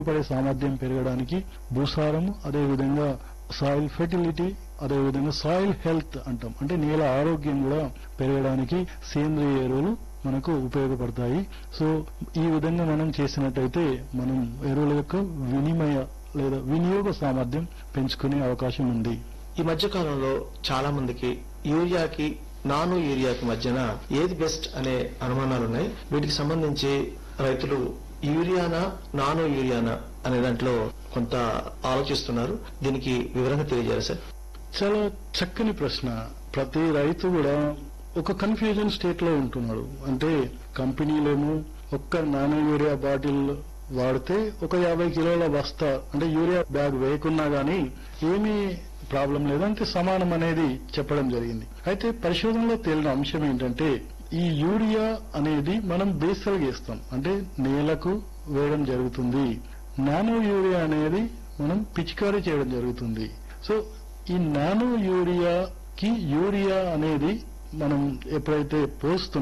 పడే సామర్థ్యం పెరగడానికి భూసారము అదేవిధంగా సాయిల్ ఫెర్టిలిటీ అదేవిధంగా సాయిల్ హెల్త్ అంటాం అంటే నేల ఆరోగ్యం కూడా పెరగడానికి సేంద్రియ ఎరువులు మనకు ఉపయోగపడతాయి సో ఈ విధంగా మనం చేసినట్టయితే మనం ఎరువుల యొక్క వినిమయ లేదా వినియోగ సామర్థ్యం పెంచుకునే అవకాశం ఉంది ఈ మధ్య కాలంలో చాలా మందికి యూరియాకి నాను యూరియాకి మధ్యన ఏది బెస్ట్ అనే అనుమానాలు ఉన్నాయి వీటికి సంబంధించి రైతులు యూరియానా నానో యూరియానా అనే దాంట్లో కొంత ఆలోచిస్తున్నారు దీనికి వివరంగా తెలియజేయాలి సార్ చాలా చక్కని ప్రశ్న ప్రతి రైతు కూడా ఒక కన్ఫ్యూజన్ స్టేట్ లో ఉంటున్నాడు అంటే కంపెనీలేమో ఒక్క నానో యూరియా బాటిల్ వాడితే ఒక యాభై కిలోల బస్తా అంటే యూరియా బ్యాగ్ వేయకున్నా గానీ ఏమీ ప్రాబ్లం లేదు అంటే సమానం అనేది చెప్పడం జరిగింది అయితే పరిశోధనలో తేలిన అంశం ఏంటంటే ఈ యూరియా అనేది మనం బేసల్గా వేస్తాం అంటే నేలకు వేయడం జరుగుతుంది నానో యూరియా అనేది మనం పిచికారీ చేయడం జరుగుతుంది సో ఈ నానో యూరియాకి యూరియా అనేది మనం ఎప్పుడైతే పోస్తున్నాం